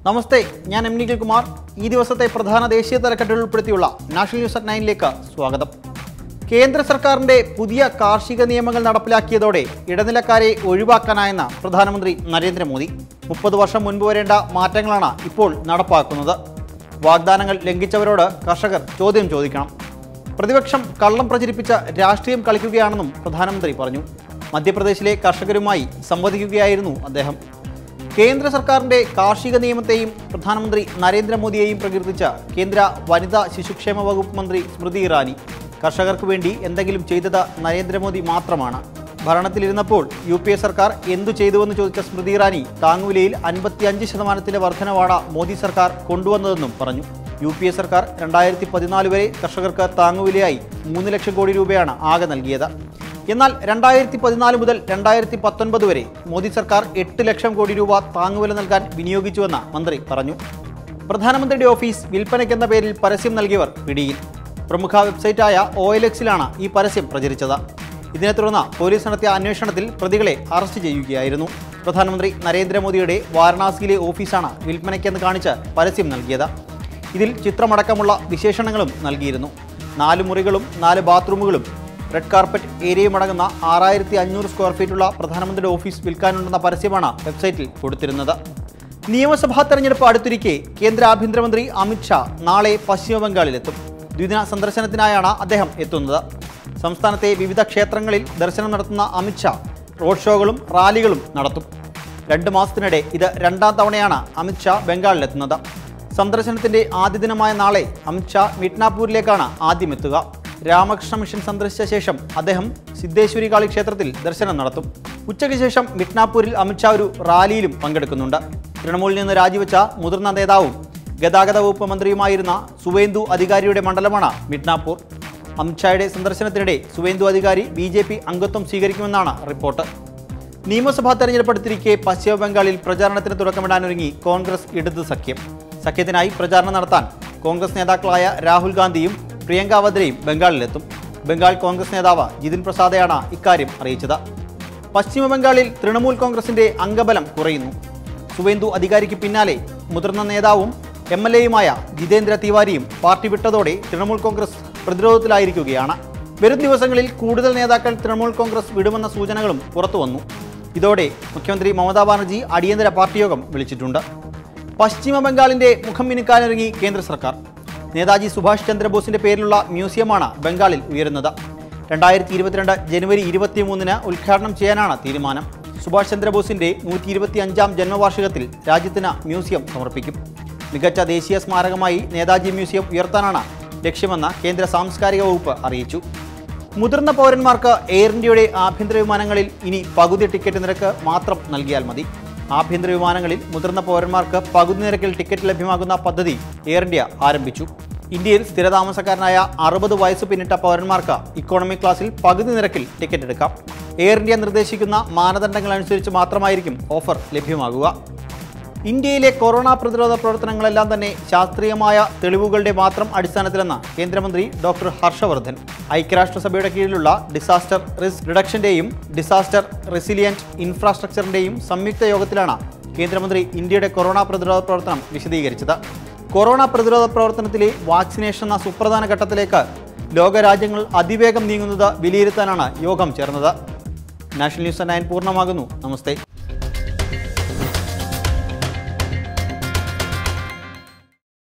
നമസ്തേ ഞാൻ എം നിഖിൽ കുമാർ ഈ ദിവസത്തെ പ്രധാന ദേശീയ തലക്കെട്ടുകൾ ഉൾപ്പെടുത്തിയുള്ള നാഷണൽ ന്യൂസ് അറ്റ് നയനിലേക്ക് സ്വാഗതം കേന്ദ്ര സർക്കാരിന്റെ പുതിയ കാർഷിക നിയമങ്ങൾ നടപ്പിലാക്കിയതോടെ ഇടനിലക്കാരെ ഒഴിവാക്കാനായെന്ന പ്രധാനമന്ത്രി നരേന്ദ്രമോദി മുപ്പത് വർഷം മുൻപ് വരേണ്ട മാറ്റങ്ങളാണ് ഇപ്പോൾ നടപ്പാക്കുന്നത് വാഗ്ദാനങ്ങൾ ലംഘിച്ചവരോട് കർഷകർ ചോദ്യം ചോദിക്കണം പ്രതിപക്ഷം കള്ളം പ്രചരിപ്പിച്ച രാഷ്ട്രീയം കളിക്കുകയാണെന്നും പ്രധാനമന്ത്രി പറഞ്ഞു മധ്യപ്രദേശിലെ കർഷകരുമായി സംവദിക്കുകയായിരുന്നു അദ്ദേഹം കേന്ദ്ര സർക്കാരിന്റെ കാർഷിക നിയമത്തെയും പ്രധാനമന്ത്രി നരേന്ദ്രമോദിയെയും പ്രകീർത്തിച്ച കേന്ദ്ര വനിതാ ശിശുക്ഷേമ വകുപ്പ് മന്ത്രി സ്മൃതി ഇറാനി കർഷകർക്ക് വേണ്ടി എന്തെങ്കിലും ചെയ്തത് നരേന്ദ്രമോദി മാത്രമാണ് ഭരണത്തിലിരുന്നപ്പോൾ യു പി എ സർക്കാർ എന്തു ചെയ്തുവെന്ന് ചോദിച്ച സ്മൃതി ഇറാനി താങ്ങുവിലയിൽ അൻപത്തിയഞ്ച് ശതമാനത്തിന്റെ വർധനവാണ് മോദി സർക്കാർ കൊണ്ടുവന്നതെന്നും പറഞ്ഞു യു പി എ സർക്കാർ രണ്ടായിരത്തി പതിനാല് വരെ കർഷകർക്ക് താങ്ങുവിലയായി മൂന്ന് ലക്ഷം കോടി രൂപയാണ് ആകെ നൽകിയത് എന്നാൽ രണ്ടായിരത്തി പതിനാല് മുതൽ രണ്ടായിരത്തി പത്തൊൻപത് വരെ മോദി സർക്കാർ എട്ട് ലക്ഷം കോടി രൂപ താങ്ങുവില നൽകാൻ വിനിയോഗിച്ചുവെന്ന് മന്ത്രി പറഞ്ഞു പ്രധാനമന്ത്രിയുടെ ഓഫീസ് വിൽപ്പനയ്ക്കെന്ന പേരിൽ പരസ്യം നൽകിയവർ പിടിയിൽ പ്രമുഖ വെബ്സൈറ്റായ ഒ എൽ എക്സിലാണ് ഈ പരസ്യം പ്രചരിച്ചത് ഇതിനെ തുടർന്ന് പോലീസ് നടത്തിയ അന്വേഷണത്തിൽ പ്രതികളെ അറസ്റ്റ് ചെയ്യുകയായിരുന്നു പ്രധാനമന്ത്രി നരേന്ദ്രമോദിയുടെ വാരണാസിയിലെ ഓഫീസാണ് വിൽപ്പനയ്ക്കെന്ന് കാണിച്ച് പരസ്യം നൽകിയത് ഇതിൽ ചിത്രമടക്കമുള്ള വിശേഷണങ്ങളും നൽകിയിരുന്നു നാല് മുറികളും നാല് ബാത്റൂമുകളും റെഡ് കാർപ്പറ്റ് ഏരിയയും അടങ്ങുന്ന ആറായിരത്തി അഞ്ഞൂറ് സ്ക്വയർ ഫീറ്റുള്ള പ്രധാനമന്ത്രിയുടെ ഓഫീസ് വിൽക്കാനുണ്ടെന്ന പരസ്യമാണ് വെബ്സൈറ്റിൽ കൊടുത്തിരുന്നത് നിയമസഭാ തെരഞ്ഞെടുപ്പ് അടുത്തിരിക്കെ കേന്ദ്ര ആഭ്യന്തരമന്ത്രി അമിത്ഷാ നാളെ പശ്ചിമ ബംഗാളിലെത്തും ദ്വിദിന സന്ദർശനത്തിനായാണ് അദ്ദേഹം എത്തുന്നത് സംസ്ഥാനത്തെ വിവിധ ക്ഷേത്രങ്ങളിൽ ദർശനം നടത്തുന്ന അമിത്ഷാ റോഡ് ഷോകളും റാലികളും നടത്തും രണ്ട് മാസത്തിനിടെ ഇത് രണ്ടാം തവണയാണ് അമിത്ഷാ ബംഗാളിലെത്തുന്നത് സന്ദർശനത്തിന്റെ ആദ്യ ദിനമായ നാളെ അമിത്ഷാ മിഡ്നാപൂരിലേക്കാണ് ആദ്യം എത്തുക രാമകൃഷ്ണ മിഷൻ സന്ദർശിച്ച ശേഷം അദ്ദേഹം സിദ്ധേശ്വരി കാളി ക്ഷേത്രത്തിൽ ദർശനം നടത്തും ഉച്ചയ്ക്ക് ശേഷം മിഡ്നാപൂരിൽ അമിത്ഷാ ഒരു റാലിയിലും പങ്കെടുക്കുന്നുണ്ട് തൃണമൂലിൽ നിന്ന് രാജിവെച്ച മുതിർന്ന നേതാവും ഗതാഗത വകുപ്പ് മന്ത്രിയുമായിരുന്ന സുവേന്ദു അധികാരിയുടെ മണ്ഡലമാണ് മിഡ്നാപൂർ അമിത്ഷായുടെ സന്ദർശനത്തിനിടെ സുവേന്ദു അധികാരി ബി ജെ പി അംഗത്വം സ്വീകരിക്കുമെന്നാണ് റിപ്പോർട്ട് നിയമസഭാ തെരഞ്ഞെടുപ്പ് അടുത്തിരിക്കെ പശ്ചിമ ബംഗാളിൽ പ്രചാരണത്തിന് തുടക്കമിടാനൊരുങ്ങി കോൺഗ്രസ് ഇടത് സഖ്യം സഖ്യത്തിനായി പ്രചാരണം നടത്താൻ കോൺഗ്രസ് നേതാക്കളായ രാഹുൽ ഗാന്ധിയും പ്രിയങ്ക വദ്രയും ബംഗാളിലെത്തും ബംഗാൾ കോൺഗ്രസ് നേതാവ് ജിതിൻ പ്രസാദയാണ് ഇക്കാര്യം അറിയിച്ചത് പശ്ചിമ ബംഗാളിൽ തൃണമൂൽ കോൺഗ്രസിന്റെ അംഗബലം കുറയുന്നു സുവേന്ദു അധികാരിക്ക് പിന്നാലെ മുതിർന്ന നേതാവും എം എൽ എയുമായ ജിതേന്ദ്ര തിവാരിയും പാർട്ടി വിട്ടതോടെ തൃണമൂൽ കോൺഗ്രസ് പ്രതിരോധത്തിലായിരിക്കുകയാണ് വരും ദിവസങ്ങളിൽ കൂടുതൽ നേതാക്കൾ തൃണമൂൽ കോൺഗ്രസ് വിടുമെന്ന സൂചനകളും പുറത്തുവന്നു ഇതോടെ മുഖ്യമന്ത്രി മമതാ ബാനർജി അടിയന്തര പാർട്ടി യോഗം വിളിച്ചിട്ടുണ്ട് പശ്ചിമ ബംഗാളിന്റെ മുഖം മിനുക്കാനൊരുങ്ങി കേന്ദ്ര സർക്കാർ നേതാജി സുഭാഷ് ചന്ദ്രബോസിന്റെ പേരിലുള്ള മ്യൂസിയമാണ് ബംഗാളിൽ ഉയരുന്നത് രണ്ടായിരത്തി ഇരുപത്തിരണ്ട് ജനുവരി ഇരുപത്തിമൂന്നിന് ഉദ്ഘാടനം ചെയ്യാനാണ് തീരുമാനം സുഭാഷ് ചന്ദ്രബോസിന്റെ നൂറ്റി ഇരുപത്തി അഞ്ചാം ജന്മവാർഷികത്തിൽ രാജ്യത്തിന് മ്യൂസിയം സമർപ്പിക്കും മികച്ച ദേശീയ സ്മാരകമായി നേതാജി മ്യൂസിയം ഉയർത്താനാണ് ലക്ഷ്യമെന്ന് കേന്ദ്ര സാംസ്കാരിക വകുപ്പ് അറിയിച്ചു മുതിർന്ന പൗരന്മാർക്ക് എയർ ഇന്ത്യയുടെ ആഭ്യന്തര വിമാനങ്ങളിൽ ഇനി പകുതി ടിക്കറ്റ് നിരക്ക് മാത്രം നൽകിയാൽ മതി ആഭ്യന്തര വിമാനങ്ങളിൽ മുതിർന്ന പൗരന്മാർക്ക് പകുതി നിരക്കിൽ ടിക്കറ്റ് ലഭ്യമാകുന്ന പദ്ധതി എയർ ഇന്ത്യ ആരംഭിച്ചു ഇന്ത്യയിൽ സ്ഥിരതാമസക്കാരനായ അറുപത് വയസ്സ് പിന്നിട്ട പൗരന്മാർക്ക് ഇക്കോണമി ക്ലാസ്സിൽ പകുതി നിരക്കിൽ ടിക്കറ്റ് എടുക്കാം എയർ ഇന്ത്യ നിർദ്ദേശിക്കുന്ന മാനദണ്ഡങ്ങൾ അനുസരിച്ച് മാത്രമായിരിക്കും ഓഫർ ലഭ്യമാകുക ഇന്ത്യയിലെ കൊറോണ പ്രതിരോധ പ്രവർത്തനങ്ങളെല്ലാം തന്നെ ശാസ്ത്രീയമായ തെളിവുകളുടെ മാത്രം അടിസ്ഥാനത്തിലെന്ന് കേന്ദ്രമന്ത്രി ഡോക്ടർ ഹർഷവർദ്ധൻ ഐക്യരാഷ്ട്രസഭയുടെ കീഴിലുള്ള ഡിസാസ്റ്റർ റിസ്ക് റിഡക്ഷന്റെയും ഡിസാസ്റ്റർ റെസിലിയന്റ് ഇൻഫ്രാസ്ട്രക്ചറിന്റെയും സംയുക്ത യോഗത്തിലാണ് കേന്ദ്രമന്ത്രി ഇന്ത്യയുടെ കൊറോണ പ്രതിരോധ പ്രവർത്തനം വിശദീകരിച്ചത് കൊറോണ പ്രതിരോധ പ്രവർത്തനത്തിലെ വാക്സിനേഷൻ എന്ന സുപ്രധാന ഘട്ടത്തിലേക്ക് ലോകരാജ്യങ്ങൾ അതിവേഗം നീങ്ങുന്നത് വിലയിരുത്താനാണ് യോഗം ചേർന്നത് നാഷണൽ ന്യൂസ് നയൻ പൂർണ്ണമാകുന്നു നമസ്തേ